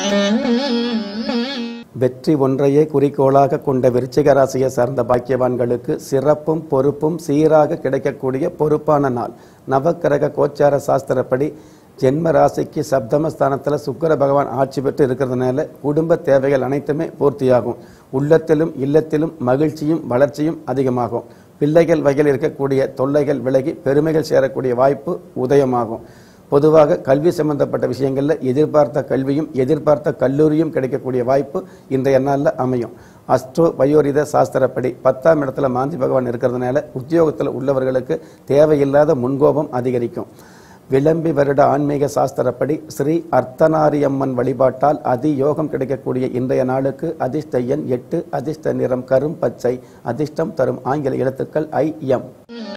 வெற்றி ஒன்றையே குறிக்கோளாக கொண்ட விருச்சிக ராசியை சார்ந்த பாக்கியவான்களுக்கு சிறப்பும் பொறுப்பும் சீராக கிடைக்கக்கூடிய பொறுப்பான நாள் நவக்கிரக கோச்சார சாஸ்திரப்படி ஜென்ம ராசிக்கு சப்தமஸ்தானத்தில் சுக்கிர பகவான் ஆட்சி பெற்று இருக்கிறதுனால குடும்ப தேவைகள் அனைத்துமே பூர்த்தியாகும் உள்ளத்திலும் இல்லத்திலும் மகிழ்ச்சியும் வளர்ச்சியும் அதிகமாகும் பிள்ளைகள் வகையில் இருக்கக்கூடிய தொல்லைகள் விலகி பெருமைகள் சேரக்கூடிய வாய்ப்பு உதயமாகும் பொதுவாக கல்வி சம்பந்தப்பட்ட விஷயங்களில் எதிர்பார்த்த கல்வியும் எதிர்பார்த்த கல்லூரியும் கிடைக்கக்கூடிய வாய்ப்பு இன்றைய நாளில் அமையும் அஸ்ட்ரோ வயோரித சாஸ்திரப்படி பத்தாம் இடத்துல மாந்தி பகவான் இருக்கிறதுனால உத்தியோகத்தில் உள்ளவர்களுக்கு தேவையில்லாத முன்கோபம் அதிகரிக்கும் விளம்பி வருட ஆன்மீக சாஸ்திரப்படி ஸ்ரீ அர்த்தநாரியம்மன் வழிபாட்டால் அதியோகம் கிடைக்கக்கூடிய இன்றைய நாளுக்கு அதிர்ஷ்ட எண் எட்டு அதிர்ஷ்ட நிறம் கரும் பச்சை அதிர்ஷ்டம் தரும் ஆங்கில எழுத்துக்கள் ஐ எம்